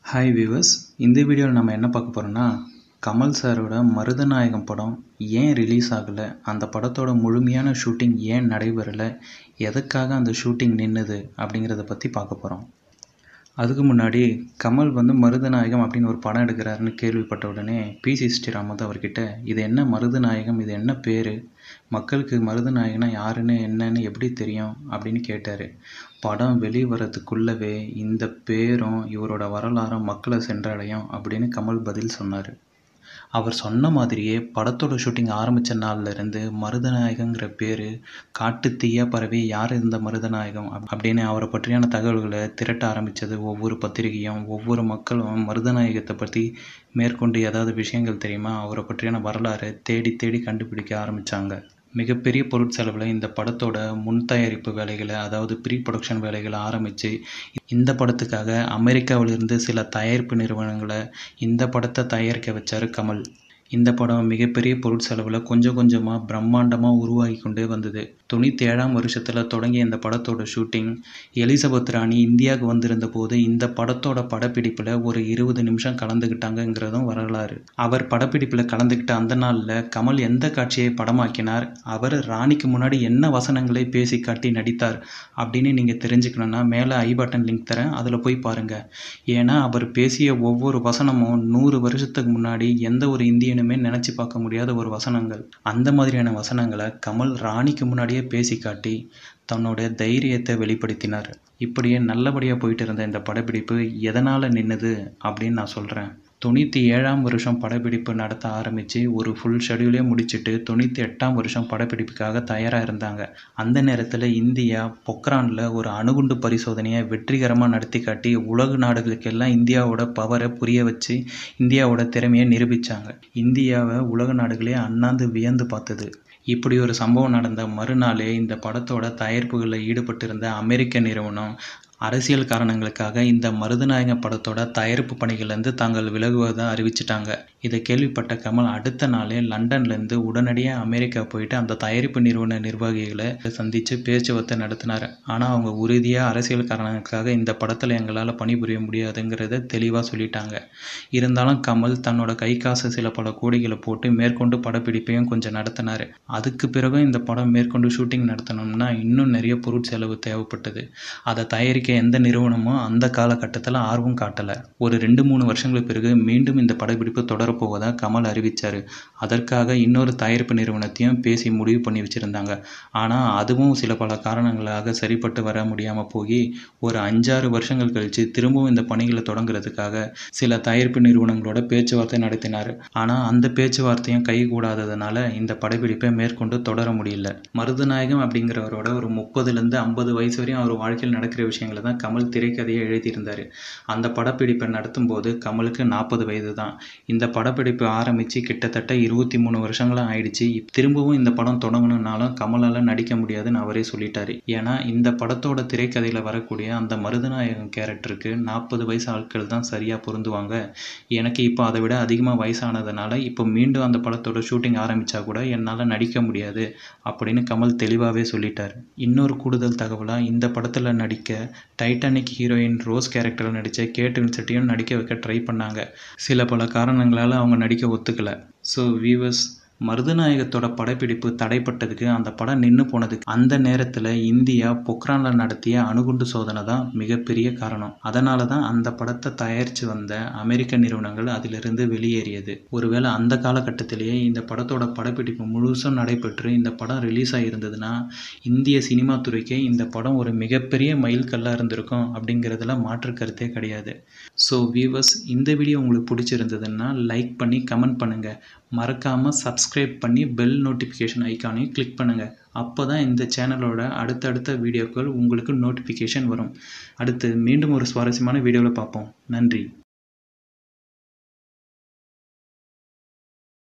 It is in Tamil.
ஹாய் வியூவர்ஸ் இந்த வீடியோவில் நம்ம என்ன பார்க்க போகிறோம்னா கமல் சாரோட மருதநாயகம் படம் ஏன் ரிலீஸ் ஆகலை அந்த படத்தோட முழுமையான ஷூட்டிங் ஏன் நடைபெறலை எதுக்காக அந்த ஷூட்டிங் நின்றுது அப்படிங்கிறத பற்றி பார்க்க போகிறோம் அதுக்கு முன்னாடி கமல் வந்து மருதநாயகம் அப்படின்னு ஒரு படம் எடுக்கிறாருன்னு கேள்விப்பட்ட உடனே பி சி ஸ்ரீராமத் அவர்கிட்ட இது என்ன மருதநாயகம் இது என்ன பேர் மக்களுக்கு மருதநாயகனா யாருன்னு என்னன்னு எப்படி தெரியும் அப்படின்னு கேட்டார் படம் வெளிவரத்துக்குள்ளவே இந்த பேரும் இவரோட வரலாறும் மக்களை சென்றடையும் அப்படின்னு கமல் பதில் சொன்னார் அவர் சொன்ன மாதிரியே படத்தோட ஷூட்டிங் ஆரம்பித்த நாள்லேருந்து மருதநாயகங்கிற பேர் காட்டு தீயா பரவி யார் இந்த மருதநாயகம் அப் அப்படின்னு அவரை பற்றியான தகவல்களை திரட்ட ஆரம்பித்தது ஒவ்வொரு பத்திரிகையும் ஒவ்வொரு மக்களும் மருதநாயகத்தை பற்றி மேற்கொண்டு ஏதாவது விஷயங்கள் தெரியுமா அவரை பற்றியான வரலாறு தேடி தேடி கண்டுபிடிக்க ஆரம்பித்தாங்க மிகப்பெரிய பொருட்செலவில் இந்த படத்தோட முன் தயாரிப்பு வேலைகளை அதாவது ப்ரீ ப்ரொடக்ஷன் வேலைகளை ஆரம்பித்து இந்த படத்துக்காக அமெரிக்காவிலிருந்து சில தயாரிப்பு நிறுவனங்களை இந்த படத்தை தயாரிக்க வச்சார் கமல் இந்த படம் மிகப்பெரிய பொருட்செலவில் கொஞ்சம் கொஞ்சமாக பிரம்மாண்டமாக உருவாகி கொண்டே வந்தது தொண்ணூற்றி ஏழாம் வருஷத்தில் தொடங்கிய இந்த படத்தோட ஷூட்டிங் எலிசபெத் ராணி இந்தியாவுக்கு வந்திருந்த போது இந்த படத்தோட படப்பிடிப்பில் ஒரு இருபது நிமிஷம் கலந்துக்கிட்டாங்கங்கிறதும் வரலாறு அவர் படப்பிடிப்பில் கலந்துக்கிட்ட அந்த நாளில் கமல் எந்த காட்சியை படமாக்கினார் அவர் ராணிக்கு முன்னாடி என்ன வசனங்களை பேசி காட்டி நடித்தார் அப்படின்னு நீங்கள் தெரிஞ்சுக்கணுன்னா மேலே ஐ பட்டன் லிங்க் தரேன் அதில் போய் பாருங்கள் ஏன்னா அவர் பேசிய ஒவ்வொரு வசனமும் நூறு வருஷத்துக்கு முன்னாடி எந்த ஒரு இந்தியனுமே நினச்சி பார்க்க முடியாத ஒரு வசனங்கள் அந்த மாதிரியான வசனங்களை கமல் ராணிக்கு முன்னாடியே பேசி காட்டி தன்னோட தைரியத்தை வெளிப்படுத்தினார் இப்படியே நல்லபடியாக போயிட்டு இருந்த இந்த படப்பிடிப்பு எதனால் நின்றுது அப்படின்னு நான் சொல்கிறேன் தொண்ணூற்றி ஏழாம் வருஷம் படப்பிடிப்பு நடத்த ஆரம்பித்து ஒரு ஃபுல் ஷெடியூலே முடிச்சுட்டு தொண்ணூற்றி எட்டாம் வருஷம் படப்பிடிப்புக்காக தயாராக இருந்தாங்க அந்த நேரத்தில் இந்தியா பொக்ரானில் ஒரு அணுகுண்டு பரிசோதனையை வெற்றிகரமாக நடத்தி காட்டி உலக நாடுகளுக்கெல்லாம் இந்தியாவோட பவரை புரிய வச்சு இந்தியாவோட திறமையை நிரூபித்தாங்க இந்தியாவை உலக நாடுகளே அண்ணாந்து வியந்து பார்த்தது இப்படி ஒரு சம்பவம் நடந்த மறுநாளே இந்த படத்தோட தயாரிப்புகளில் ஈடுபட்டிருந்த அமெரிக்க நிறுவனம் அரசியல் காரணங்களுக்காக இந்த மருதநாயக படத்தோட தயாரிப்பு பணிகள்லேருந்து தாங்கள் விலகுவதை அறிவிச்சிட்டாங்க இதை கேள்விப்பட்ட கமல் அடுத்த நாளே லண்டன்லேருந்து உடனடியாக அமெரிக்கா போயிட்டு அந்த தயாரிப்பு நிறுவன நிர்வாகிகளை சந்தித்து பேச்சுவார்த்தை நடத்தினார் ஆனால் அவங்க உறுதியாக அரசியல் காரணங்களுக்காக இந்த படத்தில் எங்களால் பணிபுரிய முடியாதுங்கிறத தெளிவாக சொல்லிட்டாங்க இருந்தாலும் கமல் தன்னோட கை காசு சில பல கோடிகளை போட்டு மேற்கொண்டு படப்பிடிப்பையும் கொஞ்சம் நடத்தினார் அதுக்கு பிறகும் இந்த படம் மேற்கொண்டு ஷூட்டிங் நடத்தணும்னா இன்னும் நிறைய பொருட்செலவு தேவைப்பட்டது அதை தயாரிக்க எந்த நிறுவனமும் அந்த காலகட்டத்தில் ஆர்வம் காட்டலை ஒரு ரெண்டு மூணு வருஷங்களுக்கு பிறகு மீண்டும் இந்த படப்பிடிப்பு தொடரப்போவதாக கமல் அறிவித்தார் அதற்காக இன்னொரு தயாரிப்பு நிறுவனத்தையும் பேசி முடிவு பண்ணி வச்சுருந்தாங்க ஆனால் அதுவும் சில பல காரணங்களாக சரிப்பட்டு வர முடியாமல் போய் ஒரு அஞ்சாறு வருஷங்கள் கழித்து திரும்பவும் இந்த பணிகளை தொடங்குறதுக்காக சில தயாரிப்பு நிறுவனங்களோட பேச்சுவார்த்தை நடத்தினார் ஆனால் அந்த பேச்சுவார்த்தையும் கை கூடாததுனால இந்த படப்பிடிப்பை மேற்கொண்டு தொடர முடியல மருதநாயகம் அப்படிங்கிறவரோட ஒரு முப்பதுலேருந்து ஐம்பது வயசு வரையும் அவர் வாழ்க்கையில் நடக்கிற விஷயங்களை தான் கமல் திரைக்கதையை எழுதியிருந்தார் அந்த படப்பிடிப்பை நடத்தும் போது கமலுக்கு நாற்பது வயது தான் இந்த படப்பிடிப்பு ஆரம்பித்து கிட்டத்தட்ட இருபத்தி மூணு வருஷங்களாம் ஆயிடுச்சு திரும்பவும் இந்த படம் தொடங்கணும்னாலும் கமலால் நடிக்க முடியாதுன்னு அவரே சொல்லிட்டாரு ஏன்னா இந்த படத்தோட திரைக்கதையில் வரக்கூடிய அந்த மருதநாயகம் கேரக்டருக்கு நாற்பது வயசு ஆட்கள் தான் சரியாக பொருந்துவாங்க எனக்கு இப்போ அதை விட அதிகமாக வயசானதுனால இப்போ மீண்டும் அந்த படத்தோட ஷூட்டிங் ஆரம்பித்தா கூட என்னால் நடிக்க முடியாது அப்படின்னு கமல் தெளிவாகவே சொல்லிட்டார் இன்னொரு கூடுதல் தகவலாக இந்த படத்தில் நடிக்க டைட்டானிக் ஹீரோயின் ரோஸ் கேரக்டரில் நடித்த கேட் வின்செட்டையும் நடிக்க வைக்க ட்ரை பண்ணாங்க சில பல காரணங்களால் அவங்க நடிக்க ஒத்துக்கலை ஸோ வீவர்ஸ் மருதநாயகத்தோட படப்பிடிப்பு தடைப்பட்டதுக்கு அந்த படம் நின்று போனதுக்கு அந்த நேரத்தில் இந்தியா பொக்ரானில் நடத்திய அணுகுண்டு சோதனை தான் மிகப்பெரிய காரணம் அதனால தான் அந்த படத்தை தயாரித்து வந்த அமெரிக்க நிறுவனங்கள் அதிலிருந்து வெளியேறியது ஒருவேளை அந்த காலகட்டத்திலேயே இந்த படத்தோட படப்பிடிப்பு முழுசும் நடைபெற்று இந்த படம் ரிலீஸ் ஆகியிருந்ததுன்னா இந்திய சினிமா துறைக்கு இந்த படம் ஒரு மிகப்பெரிய மைல்கல்லாக இருந்திருக்கும் அப்படிங்கிறதுல மாற்று கருத்தே கிடையாது ஸோ வியூவர்ஸ் இந்த வீடியோ உங்களுக்கு பிடிச்சிருந்ததுன்னா லைக் பண்ணி கமெண்ட் பண்ணுங்கள் மறக்காமல் சப்ஸ்கிரைப் பண்ணி பெல் நோட்டிஃபிகேஷன் ஐக்கானையும் கிளிக் பண்ணுங்கள் அப்போ தான் இந்த சேனலோட அடுத்தடுத்த வீடியோக்கள் உங்களுக்கு நோட்டிஃபிகேஷன் வரும் அடுத்து மீண்டும் ஒரு சுவாரஸ்யமான வீடியோவில் பார்ப்போம் நன்றி